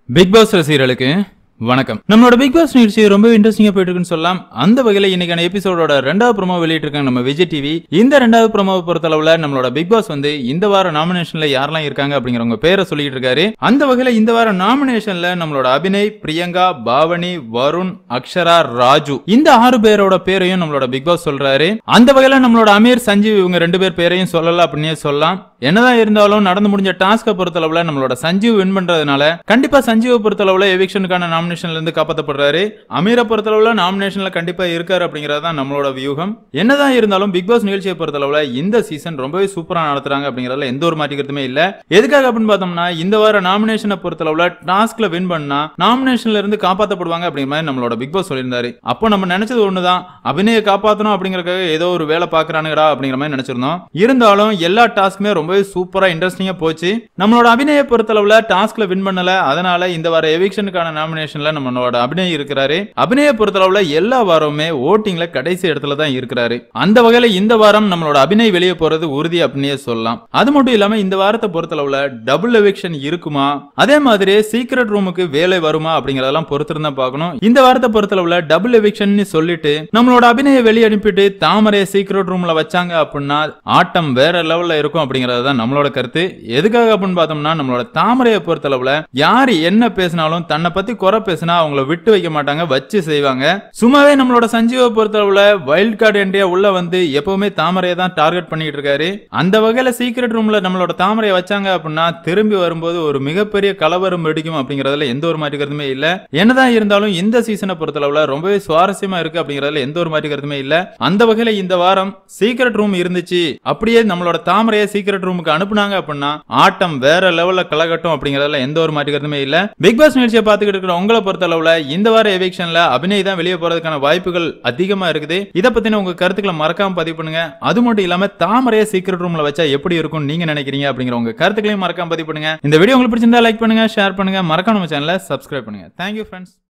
big pass ரசிகர்களுக்கு வணக்கம் நம்மளோட பிக் பாஸ் நிகழ்ச்சி ரொம்ப இன்ட்ரெஸ்டிங்கா போயிட்டு இருக்குன்னு சொல்லலாம் அந்த வகையில இன்னைக்கான எபிசோடோட ரெண்டாவது ப்ரோமோ வெளியிட்டிருக்காங்க நம்ம விஜய் டிவி இந்த ரெண்டாவது ப்ரோமோவை பொறுத்தளவுல நம்மளோட பிக் பாஸ் வந்து இந்த வார நாமினேஷன்ல யாரெல்லாம் இருக்காங்க அப்படிங்கிறவங்க பேரை சொல்லிட்டு இருக்காரு அந்த வகையில இந்த வார நாமினேஷன்ல நம்மளோட அபிநய் பிரியங்கா பாவனி வருண் அக்ஷரா ராஜு இந்த ஆறு பேரோட பேரையும் நம்மளோட பிக் பாஸ் சொல்றாரு அந்த வகையில நம்மளோட அமீர் சஞ்சீவ் இவங்க ரெண்டு பேர் பேரையும் சொல்லல அப்படின்னே சொல்லலாம் என்னதான் இருந்தாலும் நடந்து முடிஞ்ச டாஸ்கை பொறுத்தளவுல நம்மளோட சஞ்சீவ் வின் பண்றதுனால கண்டிப்பா சஞ்சீவை பொறுத்தளவுல எவிக்ஷனுக்கான நாமினேஷன்ல இருந்து காப்பாற்றப்படுறாரு அமீரை பொறுத்தளவுல நாமினேஷன்ல கண்டிப்பா இருக்காரு அப்படிங்கறது தான் நம்மளோட வியூகம் என்னதான் இருந்தாலும் பிக் பாஸ் நிகழ்ச்சியை பொறுத்தளவுல இந்த சீசன் ரொம்பவே சூப்பரா நடத்துறாங்க அப்படிங்கறதுல எந்த ஒரு மாற்றிக்கிறதுமே இல்ல எதுக்காக அப்படின்னு பார்த்தோம்னா இந்த வார நாமினேஷனை பொறுத்தளவுல டாஸ்க்ல வின் பண்ணா நாமினேஷன்ல இருந்து காப்பாற்றப்படுவாங்க அப்படிங்கிற மாதிரி நம்மளோட பிக் பாஸ் சொல்லியிருந்தாரு அப்போ நம்ம நினைச்சது ஒண்ணுதான் அபிநய காப்பாத்தணும் அப்படிங்கறதுக்காக ஏதோ ஒரு வேலை பாக்குறானுங்கடா அப்படிங்கிற மாதிரி நினைச்சிருந்தோம் இருந்தாலும் எல்லா டாஸ்க்குமே ரொம்பவே சூப்பரா இன்ட்ரெஸ்டிங்கா போச்சு நம்மளோட அபிநய பொறுத்தளவுல டாஸ்க்ல வின் பண்ணல அதனால இந்த வார எவிக்ஷனுக்கான நாமினேஷன்ல நம்மளோட அபிநய் இருக்கிறாரு அபிநய பொறுத்தளவுல எல்லா வாரமுமே ஓட்டிங்ல கடைசி இடத்துல தான் இருக்கிறாரு அந்த வகையில இந்த வாரம் நம்மளோட அபிநய் வெளியே போறது உறுதி அப்படின்னே சொல்லலாம் அது மட்டும் இல்லாம இந்த வாரத்தை பொறுத்தளவுல டபுள் எவிக்ஷன் இருக்குமா அதே மாதிரி சீக்ரெட் ரூமுக்கு வேலை வருமா அப்படிங்கறதெல்லாம் பொறுத்திருந்தா பார்க்கணும் இந்த வாரத்தை பொறுத்தளவுல டபுள் எவிக்ஷன் சொல்லிட்டு நம்மளோட அபிநய வெளியே அனுப்பிட்டு தாமரைய சீக்ரெட் ரூம்ல வச்சாங்க அப்படின்னா ஆட்டம் வேற லெவல்ல இருக்கும் அப்படிங்கறது தான் நம்மளோட கருத்து எதுக்காக அப்படின்னு பார்த்தோம்னா நம்மளோட தாமரையை பொறுத்தளவுல யாரு என்ன பேசினாலும் தன்னை பத்தி குறை பேசினா அவங்கள விட்டு வைக்க மாட்டாங்க வச்சு செய்வாங்க சும்மாவே நம்மளோட சஞ்சீவை பொறுத்தளவுல வைல்ட் கார்டு என்ட்ரியா உள்ள வந்து எப்பவுமே தாமரையை தான் டார்கெட் பண்ணிட்டு இருக்காரு அந்த வகையில சீக்ரெட் ரூம்ல நம்மளோட தாமரையை வச்சாங்க அப்படின்னா திரும்பி வரும்போது ஒரு மிகப்பெரிய கலவரம் வெடிக்கும் அப்படிங்கறதுல எந்த ஒரு மாற்று கருத்துமே இல்ல என்னதான் இருந்தாலும் இந்த சீசனை பொறுத்தளவுல ரொம்பவே சுவாரஸ்யமா இருக்கு அப்படிங்கறதுல எந்த ஒரு மாற்று கருத்துமே இல்ல அந்த வகையில இந்த வாரம் சீக்ரெட் ரூம் இருந்துச்சு அப்படியே நம்மளோட தாமரையை சீக்ரெட் ரூமுக்கு அனுப்புனாங்க அப்படின்னா ஆட்டம் வேற லெவல்ல கலகட்டும் அப்படிங்கறதுல எந்த ஒரு மாற்று கருத்துமே இல்ல பிக் பாஸ் நிகழ்ச்சியை பார்த்துக்கிட்டு இருக்கிற உங்களை பொறுத்தளவுல இந்த வார எவிக்ஷன்ல அபிநய் தான் வெளியே போறதுக்கான வாய்ப்புகள் அதிகமா இருக்குது இதை பத்தின உங்க கருத்துக்களை மறக்காம பதிவு பண்ணுங்க அது மட்டும் இல்லாம தாமரையை சீக்ரெட் ரூம்ல வச்சா எப்படி இருக்கும் நீங்க நினைக்கிறீங்க அப்படிங்கிற உங்க கருத்துக்களையும் மறக்காம பதிவு பண்ணுங்க இந்த வீடியோ உங்களுக்கு பிடிச்சிருந்தா லைக் பண்ணுங்க ஷேர் பண்ணுங்க மறக்காம நம்ம சேனலை சப்ஸ்கிரைப் பண்ணுங்க தேங்க்யூ ஃப்ரெண்ட்ஸ்